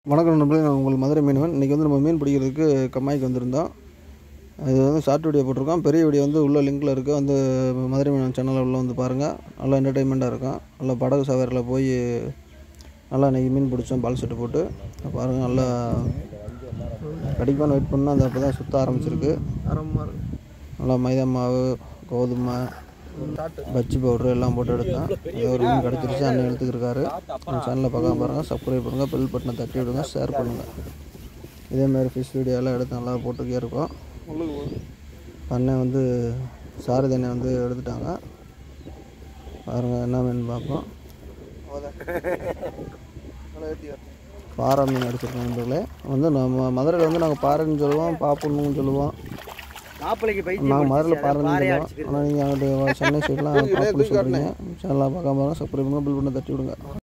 வணக்கம் நண்பர்களே நான் உங்கள் மதுரை மீனவன் இன்றைக்கி வந்து நம்ம மீன் பிடிக்கிறதுக்கு கம்மாய்க்கு வந்திருந்தோம் இது வந்து ஷார்ட் வீடியோ போட்டிருக்கோம் பெரிய வீடியோ வந்து உள்ள லிங்க்கில் இருக்குது வந்து மதுரை மீனவன் சேனலில் உள்ள வந்து பாருங்கள் நல்லா என்டர்டைன்மெண்ட்டாக இருக்கும் நல்லா படகு சவாரியில் போய் நல்லா இன்றைக்கி மீன் பிடிச்சோம் பால் செட்டு போட்டு பாருங்கள் நல்லா கடிப்பான்னு வெயிட் பண்ணால் அது அப்போ தான் சுற்ற ஆரம்பிச்சிருக்கு நல்லா மைதா மாவு கோதுமை பஜ்ஜி பவுட்ரு எல்லாம் போட்டு எடுத்தேன் ஏதோ ஒரு மீன் கிடச்சிருச்சு அண்ணன் எடுத்துக்கிருக்காரு நம்ம சேனலில் பார்க்காம பாருங்கள் சப்ஸ்கிரைப் பண்ணுங்கள் பெல் பட்டனை தட்டி விடுங்க ஷேர் பண்ணுங்கள் இதேமாதிரி ஃபிஷ் வீடியோலாம் எடுத்து நல்லா போட்டுக்கே இருக்கோம் அண்ணன் வந்து சாரதி அண்ணன் வந்து எடுத்துட்டாங்க பாருங்கள் என்ன மீன் பார்ப்போம் பாறை மீன் அடிச்சிருக்கோம் நண்பர்களே வந்து நம்ம மதுரையில் வந்து நாங்கள் பாறைன்னு சொல்லுவோம் பாப்புன்னு சொல்லுவோம் மாப்பிள்ளைக்கு பைத்தியம் நாங்கள் மதுரையில் பிடிச்சிச்சு, பாறைன்னு பாறையை சொல்லுவோம் அடிச்சுக்கிறது. ஆனால் நீங்கள் அங்கிட்டு சென்னை சைட்லாம் பாப்புன்னு சொல்கிறீங்க சேனலாக பார்க்காம பாருங்கள் சப்ஸ்கிரைப் பண்ணுங்கள் பில் பண்ண தட்டி விடுங்க